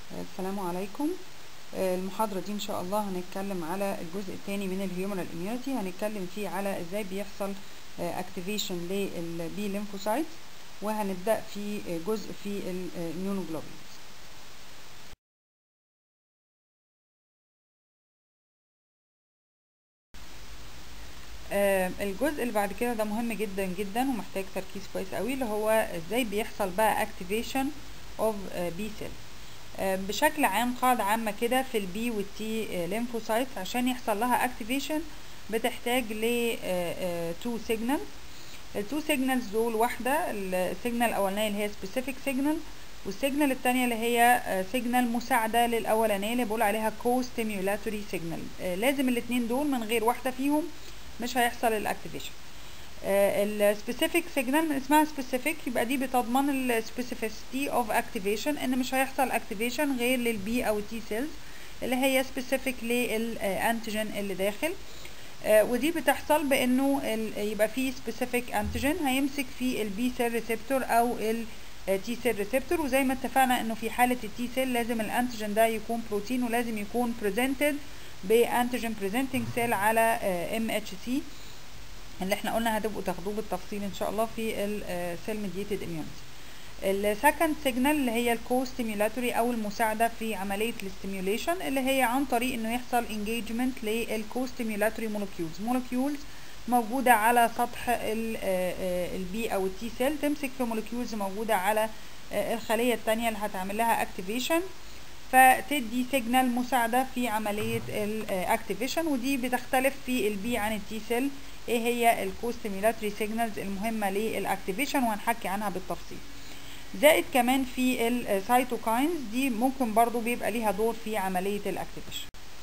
السلام عليكم آه، المحاضرة دي إن شاء الله هنتكلم على الجزء الثاني من الهيومرال immunity هنتكلم فيه على إزاي بيحصل اكتيفيشن للبي ليمفوسايت وهنبدأ في آه، جزء في الاميونوجلوبولينز آه، الجزء اللي بعد كده ده مهم جدا جدا ومحتاج تركيز كويس قوي اللي هو ازاي بيحصل بقى activation of بي سيل بشكل عام قاعدة عامة كده في البي والتي ليمفوسايتس عشان يحصل لها activation بتحتاج ل تو سيجنال التو سيجنالز دول واحدة السيجنال الأولانية اللي هي specific signal والسيجنال التانية اللي هي سيجنال مساعدة للأولانية اللي بقول عليها co-stimulatory signal لازم الاتنين دول من غير واحدة فيهم مش هيحصل الاكتيفيشن السبيسيفيك سيجنال من اسمها سبيسيفيك يبقى دي بتضمن السبيسيفيسيتي اوف اكتيفيشن ان مش هيحصل اكتيفيشن غير للبي او التي سيلز اللي هي سبيسيفيك للانتيجين اللي داخل آه ودي بتحصل بانه يبقى في سبيسيفيك انتيجين هيمسك في البي سيل ريسبتور او التي سيل ريسبتور وزي ما اتفقنا انه في حاله التي سيل لازم الانتيجين ده يكون بروتين ولازم يكون بريزنتد بانتيجين بريزنتنج سيل على ام اتش سي اللي احنا قلنا هتبقوا تاخدوه بالتفصيل ان شاء الله في السيل ميديتد اميونيتي السكند سيجنال اللي هي الكو ستيمولاتوري او المساعده في عمليه الاستيميوليشن اللي هي عن طريق انه يحصل انجيجمنت للكو ستيمولاتوري مولكيولز مولكيولز موجوده على سطح البي او التي سيل تمسك في مولكيولز موجوده على الخليه الثانيه اللي هتعمل لها اكتيفيشن فتدي سيجنال مساعدة في عملية الاكتيفيشن ودي بتختلف في البي عن التي سيل ايه هي الكوستيميلاتري سيجنالز المهمة للاكتيفيشن وهنحكي عنها بالتفصيل زائد كمان في السيتوكاينز دي ممكن برضو بيبقى ليها دور في عملية الاكتيفيشن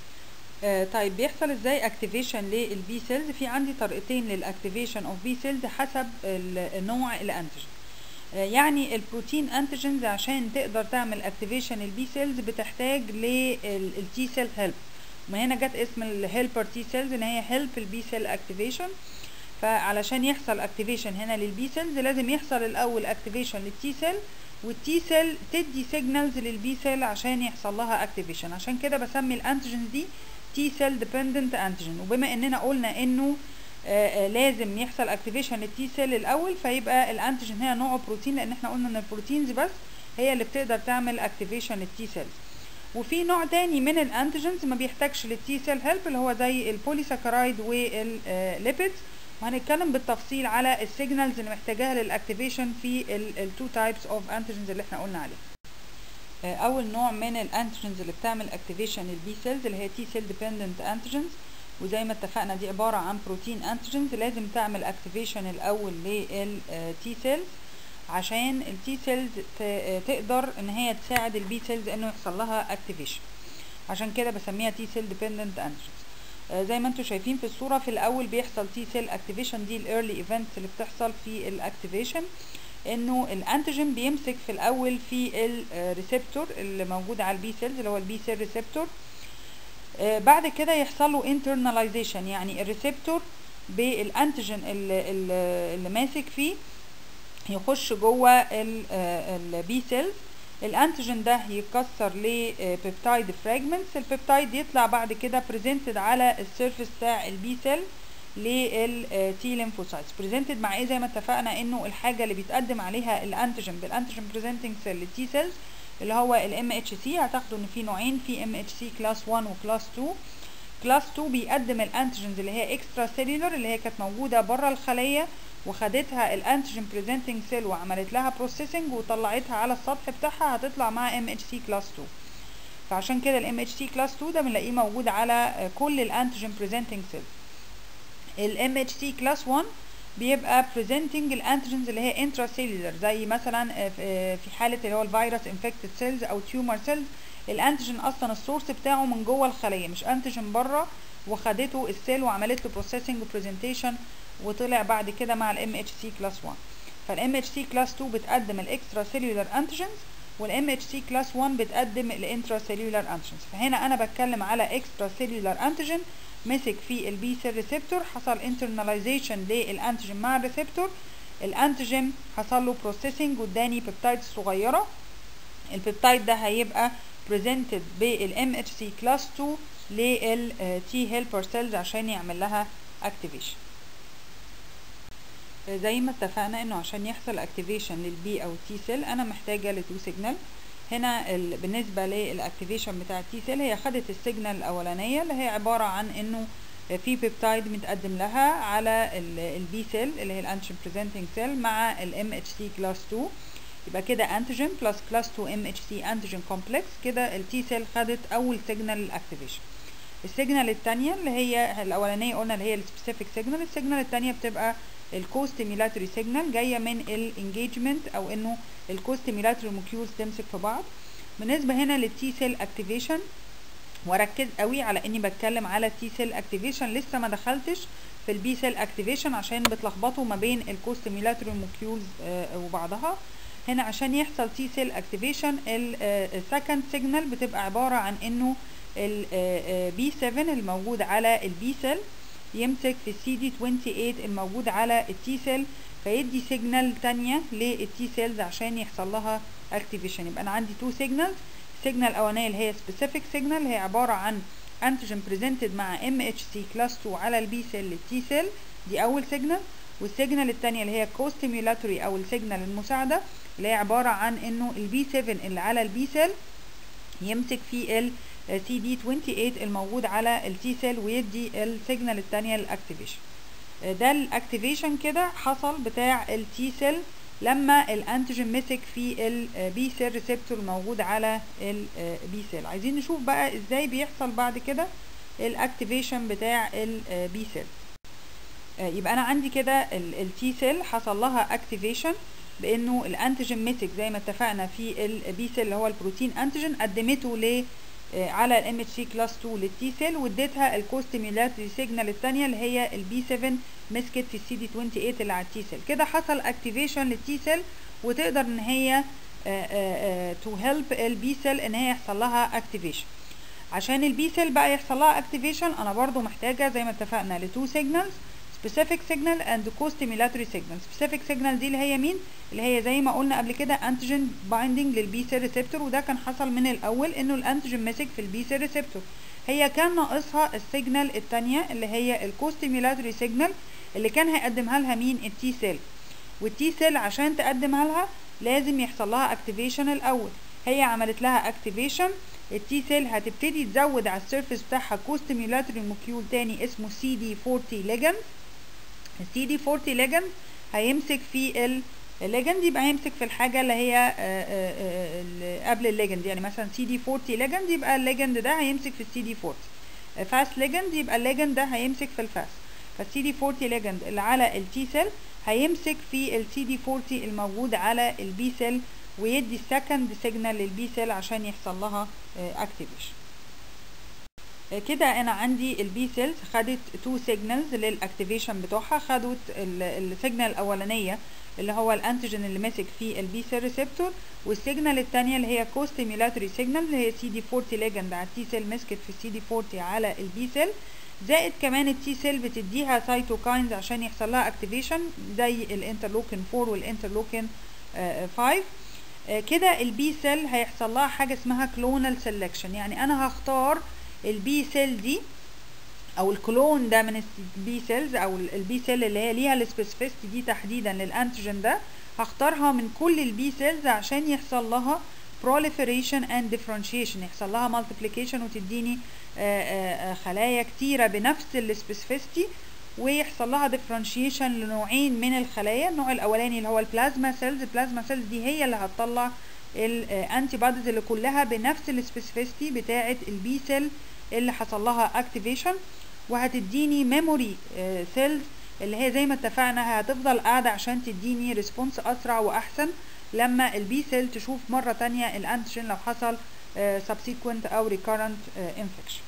آه طيب بيحصل ازاي اكتيفيشن للبي سيلز في عندي طريقتين للاكتيفيشن اوف بي سيلز حسب نوع الانتيجين يعني البروتين انتيجنز عشان تقدر تعمل اكتيفيشن البي سيلز بتحتاج للتي سيل هيلب من هنا جت اسم الهيلبر تي سيلز ان هي هيلب البي سيل اكتيفيشن فعلشان يحصل اكتيفيشن هنا للبي سيلز لازم يحصل الاول اكتيفيشن للتي سيل والتي سيل تدي سيجنالز للبي سيل عشان يحصل لها اكتيفيشن عشان كده بسمي الانتيجنز دي تي سيل ديبندنت انتيجن وبما اننا قلنا انه آه لازم يحصل اكتيفيشن للتي سيل الاول فيبقى الانتيجين هي نوعه بروتين لان احنا قلنا ان البروتينز بس هي اللي بتقدر تعمل اكتيفيشن للتي سيلز وفي نوع تاني من الانتيجينز ما بيحتاجش للتي سيل هيلب اللي هو زي البوليساكرايد والليبيدز وهنتكلم بالتفصيل على السيجنالز اللي محتاجاها للاكتيفيشن في التو تايبس اوف انتيجينز اللي احنا قلنا عليها آه اول نوع من الانتيجينز اللي بتعمل اكتيفيشن للبي سيلز اللي هي تي سيل ديبندنت انتيجينز وزي ما اتفقنا دي عبارة عن بروتين انتيجنز لازم تعمل اكتيفيشن الاول للتي سيلز عشان التي سيلز تقدر ان هي تساعد البي سيلز انه يحصل لها اكتيفيشن عشان كده بسميها تي سيل ديبندنت انتيجنز زي ما انتم شايفين في الصورة في الاول بيحصل تي سيل اكتيفيشن دي الايرلي ايفنتس اللي بتحصل في الاكتيفيشن انه الانتيجين بيمسك في الاول في الريسبتور اللي موجود على البي سيلز اللي هو البي سيل ريسبتور آه بعد كده يحصل له internalization يعني الريسبتور بالانتيجين اللي, اللي ماسك فيه يخش جوه البي سيلز الانتيجين ده يتكسر لبيبتايد فراجمنتس البيبتايد يطلع بعد كده بريزنتد على السيرفيس بتاع البي سيل للتي ليمفوسايتس بريزنتد مع ايه زي ما اتفقنا انه الحاجه اللي بيتقدم عليها الانتيجين بالانتيجين بريزنتنج سيل للتي سيلز اللي هو الام اتش سي هتاخدوا ان في نوعين في ام اتش سي كلاس 1 وكلاس 2 كلاس 2 بيقدم الانتيجنز اللي هي اكسترا سيلولر اللي هي كانت موجوده بره الخليه وخدتها الانتيجين بريزنتنج سيل وعملت لها بروسيسنج وطلعتها على السطح بتاعها هتطلع مع ام اتش سي كلاس 2 فعشان كده الام اتش سي كلاس 2 ده بنلاقيه موجود على كل الانتيجين بريزنتنج سيل الام اتش سي كلاس 1 بيبقى presenting الانتيجنز اللي هي intracellular زي مثلا في حاله اللي هو الفيروس انفكتد سيلز او تيومر سيلز الانتيجين اصلا السورس بتاعه من جوه الخليه مش انتيجين بره وخدته السيل وعملت له بروسيسنج وبرزنتيشن وطلع بعد كده مع الام اتش سي كلاس 1 فالام اتش سي كلاس 2 بتقدم الاكسترا سيلولار انتيجنز والام اتش سي كلاس 1 بتقدم الانترا سيلولار انتيجنز فهنا انا بتكلم على اكسترا سيلولار انتيجين مسك في البي سيل ريسبتور حصل internalization للانتيجين مع الريسبتور الانتيجين حصل له بروسيسنج واداني بيبتايد صغيره البيبتايد ده هيبقى presented بال MHC class 2 لل T helper cells عشان يعمل لها activation زي ما اتفقنا انه عشان يحصل activation للبي او التي سيل انا محتاجه لتو سيجنال هنا ال... بالنسبه للاكتيفيشن بتاع التي سيل هي خدت السيجنال الاولانيه اللي هي عباره عن انه في بيبتايد متقدم لها على البي سيل اللي هي الانتيجين بريزنتنج سيل مع الام اتش سي كلاس 2 يبقى كده انتيجين بلس كلاس 2 ام اتش سي انتيجين كومبلكس كده التي سيل خدت اول سيجنال الاكتيفيشن السيجنال الثانيه اللي هي الاولانيه قلنا اللي هي السبيسيفيك سيجنال السيجنال الثانيه بتبقى الكوستيميلاتوري سيجنال جايه من الانجيجمنت او انه الكوستيميلاتوري مولكيولز تمسك في بعض بالنسبه هنا للتي سيل اكتيفيشن واركز قوي على اني بتكلم على التي سيل اكتيفيشن لسه ما دخلتش في البي سيل اكتيفيشن عشان بتلخبطوا ما بين الكوستيميلاتوري مولكيولز وبعضها هنا عشان يحصل تي سيل اكتيفيشن السكند سيجنال بتبقى عباره عن انه البي 7 الموجود على البي سيل يمسك في السي دي 28 الموجود على التي سيل فيدي سيجنال تانية للتي سيلز عشان يحصل لها اكتيفيشن يبقى انا عندي تو سيجنالز السيجنال الاولانيه اللي هي سبيسيفيك سيجنال هي عباره عن انتيجين بريزنتد مع ام اتش سي كلاس 2 على البي سيل للتي سيل دي اول سيجنال والسيجنال الثانيه اللي هي كوستيميولاتوري او السيجنال المساعده اللي هي عباره عن انه البي 7 اللي على البي سيل يمسك في ال سي دي 28 الموجود على التي سيل ويدي السيجنال الثانيه للاكتيفيشن ده الاكتيفيشن كده حصل بتاع التي سيل لما الانتيجين مسك في البي سيل ريسبتور الموجود على البي سيل عايزين نشوف بقى ازاي بيحصل بعد كده الاكتيفيشن بتاع البي سيل يبقى انا عندي كده التي سيل حصل لها اكتيفيشن بانه الانتيجين مسك زي ما اتفقنا في البي سيل اللي هو البروتين انتيجين قدمته ل على الام اتش سي كلاس 2 للتي سيل واديتها الكوستيميولاتري سيجنال الثانيه اللي هي البي 7 مسكت في السي دي 28 اللي على التي سيل كده حصل اكتيفيشن للتي سيل وتقدر ان هي تو هيلب البي سيل ان هي يحصل لها اكتيفيشن عشان البي سيل بقى يحصل لها اكتيفيشن انا برضو محتاجه زي ما اتفقنا لتو سيجنالز specific signal and co-stimulatory signal specific signal دي اللي هي مين اللي هي زي ما قلنا قبل كده antigen binding للبي سيل ريسبتور وده كان حصل من الاول انه الانتيجين مسك في البي سيل ريسبتور هي كان ناقصها السيجنال الثانيه اللي هي الكوستيميولاتوري سيجنال اللي كان هيقدمها لها مين التي سيل والتي سيل عشان تقدمها لها لازم يحصل لها اكتيفيشن الاول هي عملت لها اكتيفيشن التي سيل هتبتدي تزود على السيرفيس بتاعها كوستيميولاتوري مولكيول تاني اسمه سي دي 40 ليجند السي دي 40 ليجند هيمسك في الليجند يبقى هيمسك في الحاجه اللي هي آآ آآ قبل الليجند يعني مثلا سي دي 40 ليجند يبقى الليجند ده هيمسك في السي دي 40 فاست ليجند يبقى الليجند ده هيمسك في الفاست فالسي دي 40 ليجند اللي على التي سيل هيمسك في السي دي 40 الموجود على البي سيل ويدي السكند سيجنال للبي سيل عشان يحصل لها اكتيفيشن كده انا عندي البي سيلز خدت تو سيجنالز للاكتيفيشن بتوعها خدت السيجنال الاولانيه اللي هو الانتيجين اللي ماسك في البي سيل ريسبتور والسيجنال الثانيه اللي هي كوستيميولاتوري سيجنال اللي هي سي دي 40 ليجند على التي سيل مسكت في السي دي 40 على البي سيل زائد كمان التي سيل بتديها سايتوكاينز عشان يحصل لها اكتيفيشن زي الانترلوكين 4 والانترلوكين 5 كده البي سيل هيحصل لها حاجه اسمها كلونال سيلكشن يعني انا هختار البي سيل دي او الكلون ده من البي سيلز او البي سيل اللي هي ليها السبيسيفيستي دي تحديدا للانتيجين ده هختارها من كل البي سيلز عشان يحصل لها proliferation and differentiation يحصل لها multiplication وتديني خلايا كتيرة بنفس السبيسيفيستي ويحصل لها differentiation لنوعين من الخلايا النوع الاولاني اللي هو البلازما سيلز البلازما سيلز دي هي اللي هتطلع الانتي بوديز اللي كلها بنفس السبيسيفيستي بتاعه البي سيل اللي حصل لها اكتيفيشن وهتديني ميموري سيلز اللي هي زي ما اتفقنا هتفضل قاعده عشان تديني ريسبونس اسرع واحسن لما البي سيل تشوف مره تانية الانتيجين لو حصل subsequent او recurrent infection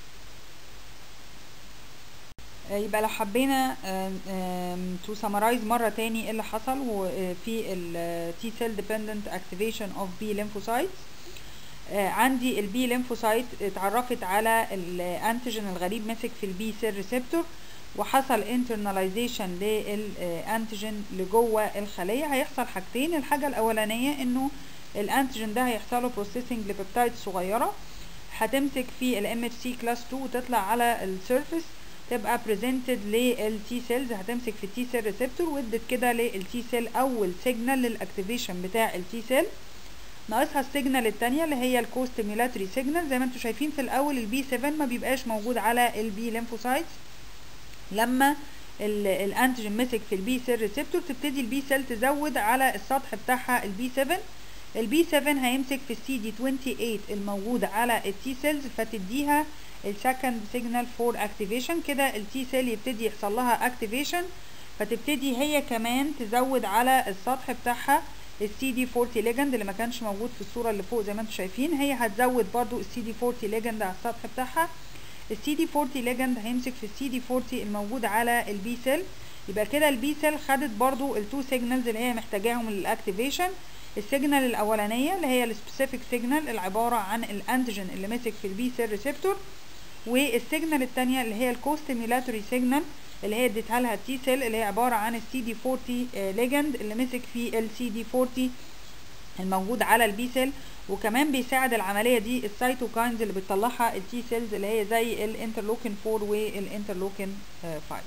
يبقى لو حبينا تو سمرايز مره تاني ايه اللي حصل في ال T cell dependent activation of B lymphocytes عندي البي ليمفوسايت اتعرفت على الانتيجين الغريب مسك في البي سيل ريسبتور وحصل انترناليزيشن للانتيجين لجوه الخليه هيحصل حاجتين الحاجه الاولانيه انه الانتيجين ده هيحصل له بروسيسنج لبيبتايد صغيره هتمسك في الام اتش سي كلاس 2 وتطلع على السيرفيس تبقى بريزنتد للتي سيلز هتمسك في التي سيل ريسبتور وادت كده للتي سيل اول سيجنال للاكتيفيشن بتاع التي سيل ناقصها السيجنال التانية اللي هي الكوستيميولاتري سيجنال زي ما انتم شايفين في الاول البي 7 ما بيبقاش موجود على البي ليمفوسايتس لما الانتيجين مسك في البي سيل ريسبتور تبتدي البي سيل تزود على السطح بتاعها البي 7 البي 7 هيمسك في السي دي 28 الموجود على التي سيلز فتديها السكند سيجنال فور اكتيفيشن كده التي سيل يبتدي يحصل لها اكتيفيشن فتبتدي هي كمان تزود على السطح بتاعها السي دي 40 ليجند اللي ما كانش موجود في الصوره اللي فوق زي ما انتم شايفين هي هتزود برضو السي دي 40 ليجند على السطح بتاعها السي دي 40 ليجند هيمسك في السي دي 40 الموجود على البي سيل يبقى كده البي سيل خدت برضو التو سيجنالز اللي هي محتاجاهم للاكتيفيشن السيجنال الاولانيه اللي هي السبيسيفيك سيجنال العباره عن الانتيجين اللي مسك في البي سيل ريسبتور والسيجنال الثانيه اللي هي الكوستيميولاتوري سيجنال اللي هي اديتها لها التي سيل اللي هي عباره عن السي دي 40 ليجند اللي مسك في السي دي 40 الموجود على البي سيل وكمان بيساعد العمليه دي السيتوكاينز اللي بتطلعها التي سيلز اللي هي زي الانترلوكين 4 والانترلوكين 5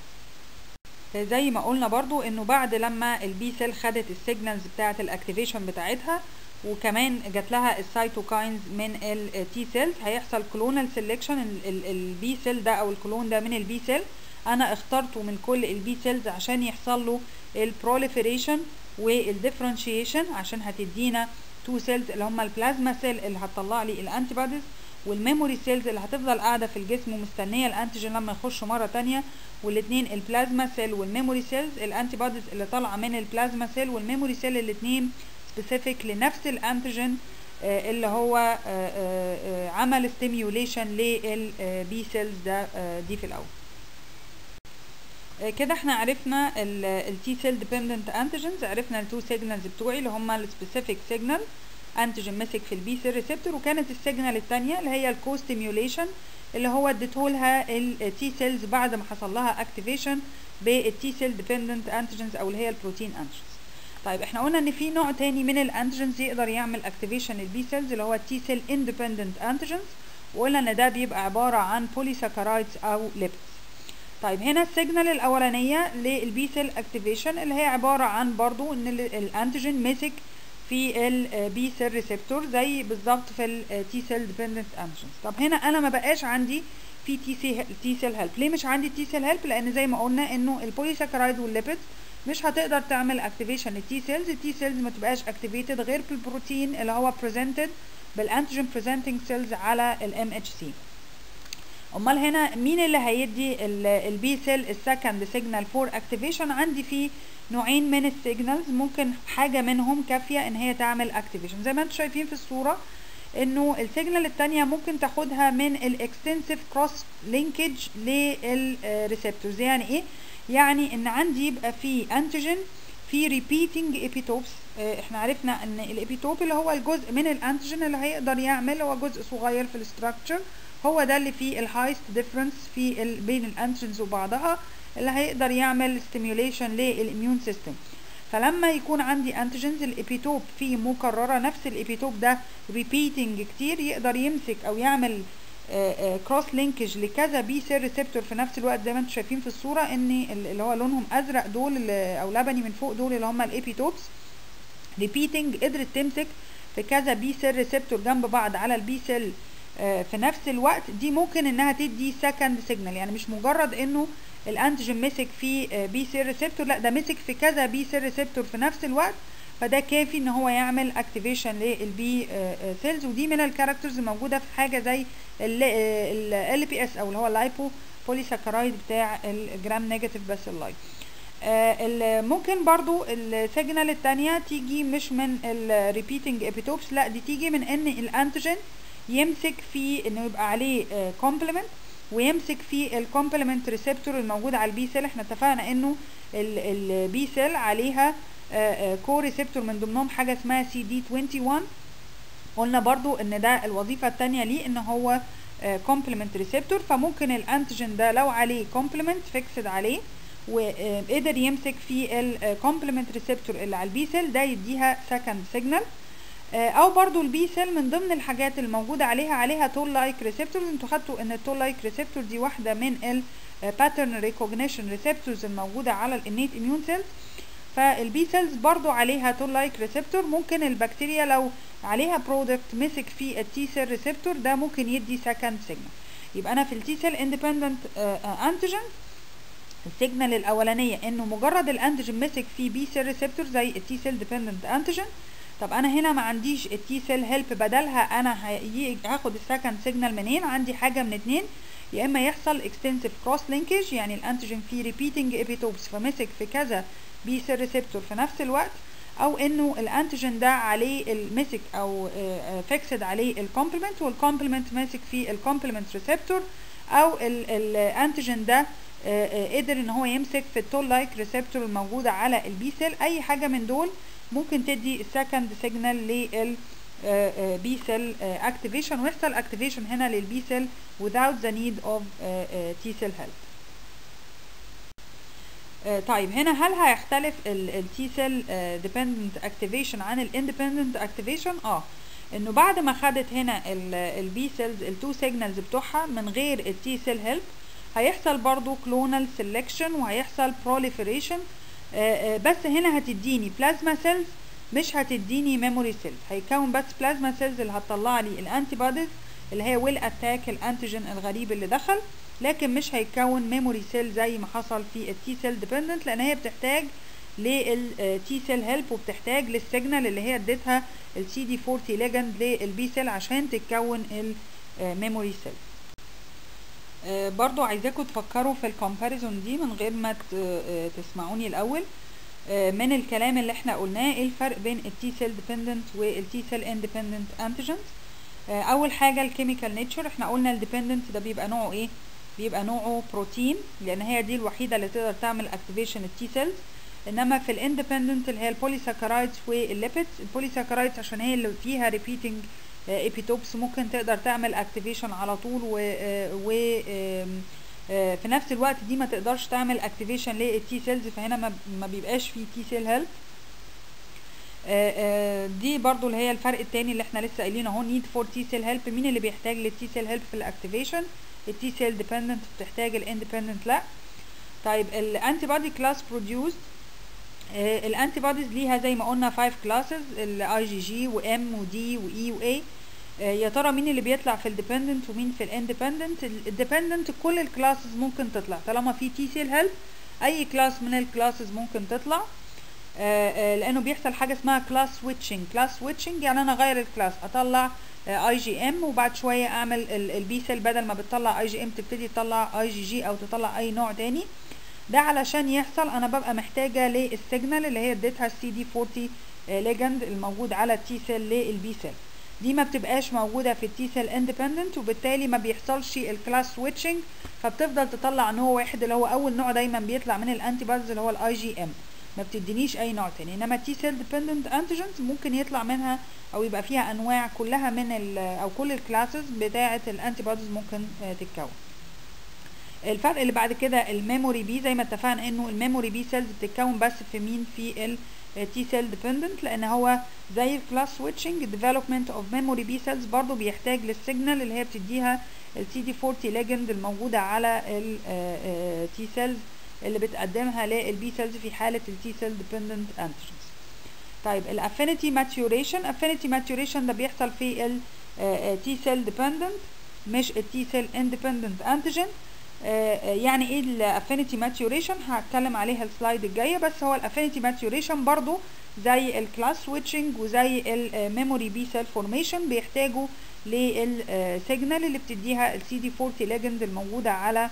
زي ما قلنا برضو انه بعد لما البي سيل خدت السيجنالز بتاعه الاكتيفيشن بتاعتها وكمان جات لها السيتوكاينز من التي سيلز هيحصل كلونال سيلكشن البي سيل ده او الكلون ده من البي سيل انا اخترته من كل البي سيلز عشان يحصل له البروليفريشن والديفرنشيشن عشان هتدينا تو سيلز اللي هم البلازما سيل اللي هتطلع لي الانتي بوديز والميموري سيلز اللي هتفضل قاعده في الجسم ومستنيه الانتيجين لما يخش مره تانية والاثنين البلازما سيل والميموري سيلز الانتي بوديز اللي طالعه من البلازما سيل والميموري سيل الاثنين سبيسيفيك لنفس الانتيجين آه اللي هو آه آه عمل ستيميوليشن للبي سيلز ده دي في الاول كده احنا عرفنا التي سيل ديبندنت انتيجنز عرفنا التو سيجنالز بتوعي اللي هما السبيسيفيك سيجنال انتيجين مسك في البي سيل ريسبتور وكانت السيجنال الثانيه اللي هي الكوستيميوليشن اللي هو اديتهولها التي سيلز بعد ما حصل لها اكتيفيشن بالتي سيل ديبندنت انتيجنز او اللي هي البروتين انتيجنز طيب احنا قلنا ان في نوع تاني من الانتيجنز يقدر يعمل اكتيفيشن للبي سيلز اللي هو التي سيل اندبندنت انتيجنز وقلنا ان ده بيبقى عباره عن بوليساكرايدز او ليبيدز طيب هنا السيجنال الاولانيه للبي سيل اكتيفيشن اللي هي عباره عن برضو ان الانتيجين مسك في البي سيل ريسبتور زي بالظبط في التي سيل ديبندنت انتيجنز طب هنا انا ما بقاش عندي في تي سي تي سيل هيلب ليه مش عندي تي سيل هيلب لان زي ما قلنا انه البوليساكرايد والليبيدز مش هتقدر تعمل اكتيفيشن للتي سيلز التي سيلز ما تبقاش اكتيفيتد غير بالبروتين اللي هو بريزنتد بالانتيجين بريزنتنج سيلز على الام اتش سي امال هنا مين اللي هيدي البي سيل السكند سيجنال فور اكتيفيشن عندي في نوعين من السيجنالز ممكن حاجه منهم كافيه ان هي تعمل اكتيفيشن زي ما انتم شايفين في الصوره انه السيجنال الثانيه ممكن تاخدها من الاكستنسيف كروس لينكج للريسبتورز يعني ايه يعني ان عندي يبقى في انتيجين في ريبيتنج ايبيتوبس احنا عرفنا ان الابيتوب اللي هو الجزء من الانتيجين اللي هيقدر يعمل هو جزء صغير في الاستراكشر هو ده اللي فيه الهايست ديفرنس في ال بين الانتيجنز وبعضها اللي هيقدر يعمل ستيميوليشن للاميون سيستم فلما يكون عندي انتيجنز الابيتوب فيه مكرره نفس الابيتوب ده ريبيتنج كتير يقدر يمسك او يعمل كروس لينكج لكذا بي سيل ريسبتور في نفس الوقت زي ما انتم شايفين في الصوره ان اللي هو لونهم ازرق دول او لبني من فوق دول اللي هم الابيتوبس ريبيتنج قدرت تمسك في كذا بي سيل ريسبتور جنب بعض على البي سيل في نفس الوقت دي ممكن انها تدي سكند سيجنال يعني مش مجرد انه الانتيجين مسك في بي سيل ريسبتور لا ده مسك في كذا بي سيل ريسبتور في نفس الوقت فده كافي ان هو يعمل اكتيفيشن للبي سيلز ودي من الكاركترز الموجوده في حاجه زي ال بي اس او اللي هو اللايبو بوليساكرايد بتاع الجرام نيجاتيف بس اللايب آه ممكن برضو السيجنال التانية تيجي مش من الريبيتنج ابيتوبس لا دي تيجي من ان الانتيجين يمسك في انه يبقى عليه كومبلمنت ويمسك في الكومبلمنت ريسبتور الموجود على البي سيل احنا اتفقنا انه البي سيل عليها كو ريسبتور من ضمنهم حاجه اسمها سي دي 21 قلنا برضو ان ده الوظيفه الثانيه ليه ان هو كومبلمنت ريسبتور فممكن الانتيجين ده لو عليه كومبلمنت فيكسد عليه وقدر يمسك في الكومبلمنت ريسبتور اللي على البي سيل ده يديها سكند سيجنال او برضو البي سيل من ضمن الحاجات الموجوده عليها عليها تول لايك ريسبتورز انتوا خدتوا ان التول لايك ريسبتور دي واحده من الباترن ريكوجنيشن ريسبتورز الموجوده على الانيت اميون سيلز فالبي سيلز برضو عليها تول لايك ريسبتور ممكن البكتيريا لو عليها برودكت مسك في التي سيل ريسبتور ده ممكن يدي سكند سيجنال يبقى انا في التي سيل اندبندنت انتيجين السيجنال الاولانيه انه مجرد الانتيجين مسك في بي سيل ريسبتور زي التي سيل ديبندنت انتيجين طب انا هنا ما عنديش التي سيل هيلب بدلها انا هاخد السكند سيجنال منين عندي حاجه من اتنين يا اما يحصل اكستنسيف كروس لينكج يعني الانتيجين فيه ريبيتنج ايبيتوبس فمسك في كذا بي سيل ريسبتور في نفس الوقت او انه الانتيجين ده عليه المسك او فيكسد عليه الكومبلمنت والكومبلمنت ماسك في الكومبلمنت ريسبتور او الانتيجين ده قدر ان هو يمسك في التول لايك ريسبتور الموجوده على البي سيل اي حاجه من دول ممكن تدي السكند سيجنال لل بي سيل اكتيفيشن ويحصل اكتيفيشن هنا للبي سيل without the need of T cell help طيب هنا هل هيختلف التي سيل ديبندنت اكتيفيشن عن الاندبندنت اكتيفيشن اه انه بعد ما خدت هنا البي سيلز التو سيجنالز بتوعها من غير التي سيل هيلب هيحصل برضو كلونال سيلكشن وهيحصل بروليفريشن بس هنا هتديني بلازما سيلز مش هتديني ميموري سيلز هيكون بس بلازما سيلز اللي هتطلع لي الانتي بوديز اللي هي ويل اتاك الانتيجين الغريب اللي دخل لكن مش هيكون ميموري سيل زي ما حصل في التي سيل ديبندنت لان هي بتحتاج للتي سيل هيلب وبتحتاج للسيجنال اللي هي اديتها السي دي 40 ليجند للبي سيل عشان تتكون الميموري سيل برضو عايزاكم تفكروا في الكومباريزون دي من غير ما تسمعوني الاول من الكلام اللي احنا قلناه ايه الفرق بين التي سيل ديبندنت والتي سيل اندبندنت انتيجنز اول حاجه الكيميكال نيتشر احنا قلنا الديبندنت ده بيبقى نوعه ايه بيبقى نوعه بروتين لان هي دي الوحيده اللي تقدر تعمل اكتيفيشن التي سيلز انما في الاندبندنت اللي هي البوليساكرايدز والليبيدز البوليساكرايدز عشان هي اللي فيها ريبيتنج ايبيتوبس ممكن تقدر تعمل اكتيفيشن على طول و, و في نفس الوقت دي ما تقدرش تعمل اكتيفيشن للتي سيلز فهنا ما بيبقاش في تي سيل هيلب دي برضو اللي هي الفرق التاني اللي احنا لسه قايلينه اهو نيد فور تي سيل هيلب مين اللي بيحتاج للتي سيل هيلب في الاكتيفيشن التي سيل ديبندنت بتحتاج الاندبندنت لا طيب الانتي بودي كلاس بروديوسد الانتي بوديز ليها زي ما قلنا 5 كلاسز الاي جي جي وام ودي واي واي يا ترى مين اللي بيطلع في الديبندنت ومين في الاندبندنت الديبندنت كل الكلاسز ممكن تطلع طالما في تي سيل هيلب اي كلاس من الكلاسز ممكن تطلع آآ آآ لانه بيحصل حاجه اسمها كلاس سويتشنج كلاس سويتشنج يعني انا اغير الكلاس اطلع اي جي ام وبعد شويه اعمل البي سيل بدل ما بتطلع اي جي ام تبتدي تطلع اي جي جي او تطلع اي نوع تاني ده علشان يحصل انا ببقى محتاجه للسيجنال اللي هي اديتها السي دي 40 ليجند الموجود على التي سيل للبي سيل دي ما بتبقاش موجوده في التي سيل اندبندنت وبالتالي ما بيحصلش الكلاس سويتشنج فبتفضل تطلع نوع واحد اللي هو اول نوع دايما بيطلع من الانتي بوديز اللي هو الاي جي ام ما بتدينيش اي نوع تاني انما التي سيل ديبندنت انتيجنز ممكن يطلع منها او يبقى فيها انواع كلها من او كل الكلاسز بتاعه الانتي بوديز ممكن تتكون الفرق اللي بعد كده الميموري بي زي ما اتفقنا انه الميموري بي سيلز بتتكون بس في مين في التي سيل ديبندنت لان هو زي الكلاس سويتشنج ديفلوبمنت اوف ميموري بي سيلز برضو بيحتاج للسيجنال اللي هي بتديها السي دي 40 ليجند الموجوده على التي سيلز اللي بتقدمها للبي سيلز في حاله التي سيل ديبندنت انتيجنز طيب الافينيتي ماتيوريشن افينيتي ماتيوريشن ده بيحصل في التي سيل ديبندنت مش التي سيل اندبندنت انتيجين يعني ايه الافينيتي ماتيوريشن هتكلم عليها السلايد الجايه بس هو الافينيتي ماتيوريشن برضو زي الكلاس سويتشنج وزي الميموري بي سيل فورميشن بيحتاجوا للسيجنال اللي بتديها السي دي 40 ليجند الموجوده على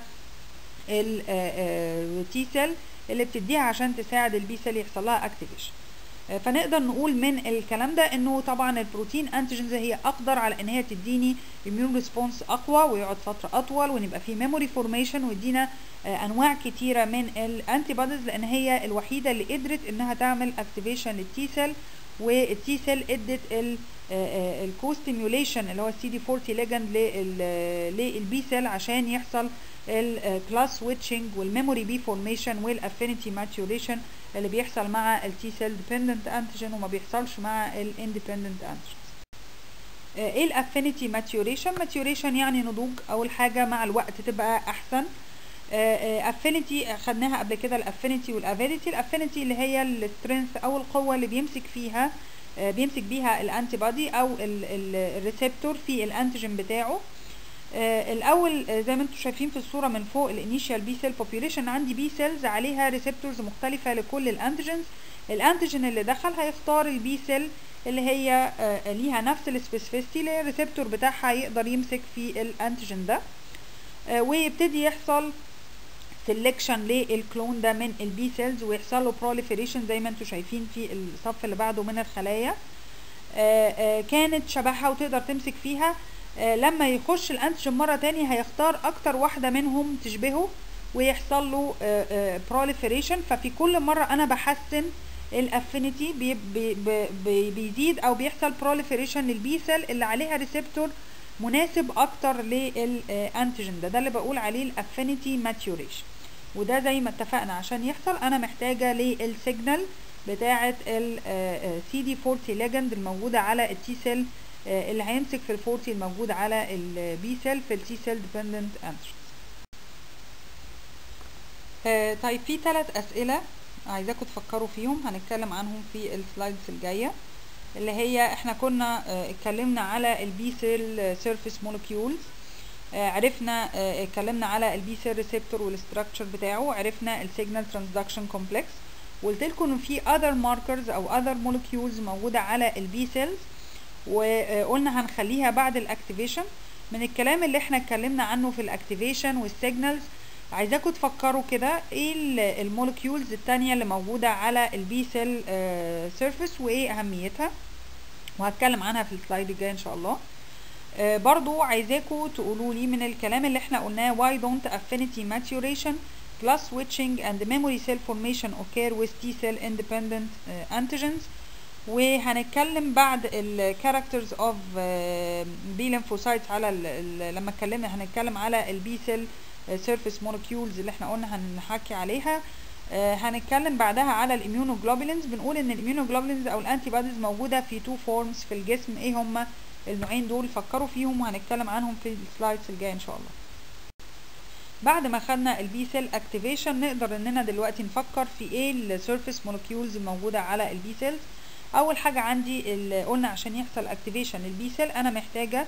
التي سيل اللي بتديها عشان تساعد البي سيل يحصل لها اكتيفيشن فنقدر نقول من الكلام ده انه طبعا البروتين انتيجنز هي اقدر على ان هي تديني اميون ريسبونس اقوى ويقعد فتره اطول ونبقى في ميموري فورميشن ويدينا انواع كتيره من الانتي بوديز لان هي الوحيده اللي قدرت انها تعمل اكتيفيشن للتي سيل والتي سيل ادت الكو ستيميوليشن اللي هو السي دي 40 ليجند للبي سيل عشان يحصل الكلاس سويتشنج والميموري بي فورميشن والافينيتي ماتيوريشن اللي بيحصل مع التي سيل ديبندنت انتيجين وما بيحصلش مع الاندبندنت انتيجين ايه الافينيتي ماتيوريشن ماتيوريشن يعني نضوج اول حاجه مع الوقت تبقى احسن افينيتي خدناها قبل كده الافينيتي والافينيتي الافينيتي اللي هي السترينث او القوه اللي بيمسك فيها آه، بيمسك بيها الانتي بودي او الريسبتور في الانتيجين بتاعه آه، الاول آه، زي ما انتم شايفين في الصوره من فوق الانيشال بي سيل بوبيوليشن عندي بي سيلز عليها ريسبتورز مختلفه لكل الانتيجينز الانتيجين اللي دخل هيختار البي سيل اللي هي آه، ليها نفس السبيسيفيستي اللي هي الريسبتور بتاعها يقدر يمسك في الانتيجين ده آه، ويبتدي يحصل سelection للكلون ده من البي سيلز ويحصل له proliferation زي ما انتم شايفين في الصف اللي بعده من الخلايا آه، آه، كانت شبهها وتقدر تمسك فيها آه، لما يخش الانتيجين مره تاني هيختار اكتر واحده منهم تشبهه ويحصل له proliferation ففي كل مره انا بحسن الافينيتي بي بي بي بيزيد او بيحصل proliferation للبي سيل اللي عليها ريسبتور مناسب اكتر للانتيجين ده ده اللي بقول عليه الافينيتي ماتيوريشن وده زي ما اتفقنا عشان يحصل انا محتاجه للسيجنال بتاعه السي دي 40 ليجند الموجوده على التي سيل اللي هيمسك في ال 40 الموجود على البي سيل في التي سيل ديبندنت انتيجين طيب في ثلاث اسئله عايزاكم تفكروا فيهم هنتكلم عنهم في السلايدز الجايه اللي هي احنا كنا اه اتكلمنا على البي سيل سيرفيس مولكيولز اه عرفنا اه اتكلمنا على البي سيل ريسبتور والاستراكشر بتاعه عرفنا السيجنال ترانسدكشن كومبلكس وقلت لكم ان في اذر ماركرز او اذر مولكيولز موجوده على البي سيلز وقلنا هنخليها بعد الاكتيفيشن من الكلام اللي احنا اتكلمنا عنه في الاكتيفيشن والسيجنالز عايزاكم تفكروا كده ايه المولكيولز التانية اللي موجودة على البي سيل سيرفيس وايه اهميتها وهتكلم عنها في السلايد الجاي ان شاء الله آه برضو عايزاكم تقولوا لي من الكلام اللي احنا قلناه why don't affinity maturation class switching and memory cell formation occur with T cell independent uh, antigens وهنتكلم بعد ال characters of uh, B lymphocytes على ال ال لما اتكلمنا هنتكلم على البي سيل سيرفيس مولكيولز اللي احنا قلنا هنحكي عليها آه هنتكلم بعدها على الاميونوجلوبولينز بنقول ان الاميونوجلوبولينز او الانتي بوديز موجوده في تو فورمز في الجسم ايه هما النوعين دول فكروا فيهم وهنتكلم عنهم في السلايدز الجايه ان شاء الله بعد ما خدنا البي سيل اكتيفيشن نقدر اننا دلوقتي نفكر في ايه السيرفيس مولكيولز الموجوده على البي سيلز اول حاجه عندي اللي قلنا عشان يحصل اكتيفيشن البي سيل انا محتاجه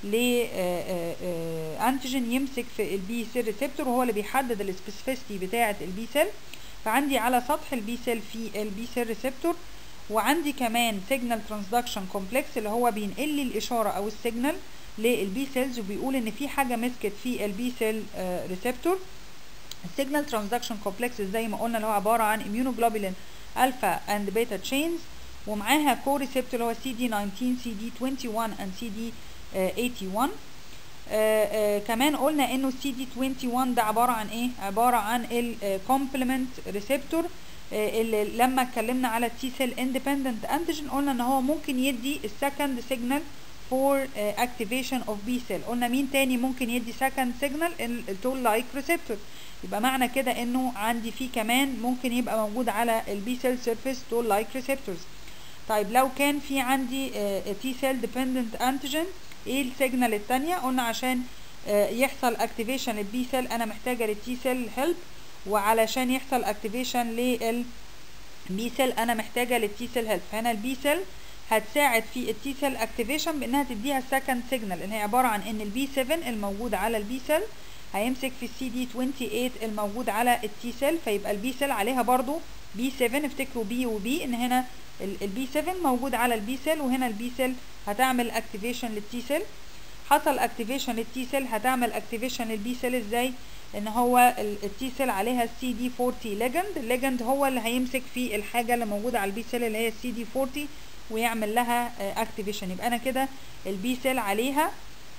لانتيجين يمسك في البي سيل ريسبتور وهو اللي بيحدد السبيسيفيستي بتاعه البي سيل فعندي على سطح البي سيل في البي سيل ريسبتور وعندي كمان سيجنال ترانسدكشن كومبلكس اللي هو بينقل لي الاشاره او السيجنال للبي سيلز وبيقول ان في حاجه مسكت في البي سيل ريسبتور السيجنال ترانسدكشن كومبلكس زي ما قلنا اللي هو عباره عن اميونوجلوبولين الفا اند بيتا تشينز ومعاها كو ريسبتور اللي هو سي دي 19 سي دي 21 اند سي دي 81 آه آه كمان قلنا انه السي دي 21 ده عباره عن ايه عباره عن الكومبلمنت ريسبتور آه اللي لما اتكلمنا على التي سيل اندبندنت انتيجين قلنا ان هو ممكن يدي السكند سيجنال فور اكتيفيشن اوف بي سيل قلنا مين تاني ممكن يدي سكند سيجنال التول لايك ريسبتور يبقى معنى كده انه عندي فيه كمان ممكن يبقى موجود على البي سيل سيرفيس تول لايك ريسبتورز طيب لو كان في عندي تي سيل ديبندنت انتيجين ايه السيجنال التانية قلنا عشان آه يحصل اكتيفيشن للبي سيل انا محتاجه للتي سيل هيلب وعلشان يحصل اكتيفيشن للبي سيل انا محتاجه للتي سيل هيلب فهنا البي سيل هتساعد في التي سيل اكتيفيشن بانها تديها السكند سيجنال اللي هي عباره عن ان البي 7 الموجود على البي سيل هيمسك في السي دي 28 الموجود على التي سيل فيبقى البي سيل عليها برضو بي 7 افتكروا بي وبي ان هنا البي 7 موجود على البي سيل وهنا البي سيل هتعمل اكتيفيشن للتي سيل حصل اكتيفيشن للتي سيل هتعمل اكتيفيشن للبي سيل ازاي ان هو التي سيل عليها السي دي 40 ليجند الليجند هو اللي هيمسك في الحاجه اللي موجوده على البي سيل اللي هي السي دي 40 ويعمل لها اكتيفيشن يبقى انا كده البي سيل عليها